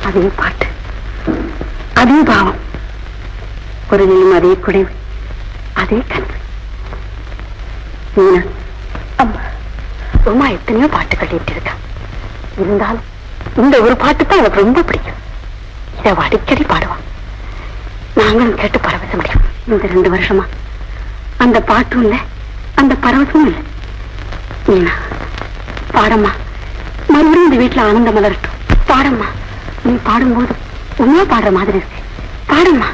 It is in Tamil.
அதே பாட்டு அதே பாவம் குரலிலும் அதே குடைவு அதே கனவு மீனா அம்மா உமா எத்தனையோ பாட்டுகள் கேட்டிருக்கா இருந்தாலும் இந்த ஒரு பாட்டு தான் எனக்கு ரொம்ப பிடிக்கும் இதை அவ அடிக்கடி பாடுவான் நாங்களும் கேட்டு பரவச முடியும் இந்த ரெண்டு வருஷமா அந்த பாட்டும் இல்ல அந்த பரவசமும் இல்ல மீனா பாடம்மா மறுபடியும் இந்த வீட்டுல ஆனந்தம் மலரட்டும் பாடம்மா நீ பாடும்போது உண்மையா பாடுற மாதிரி இருக்கு பாடம்மா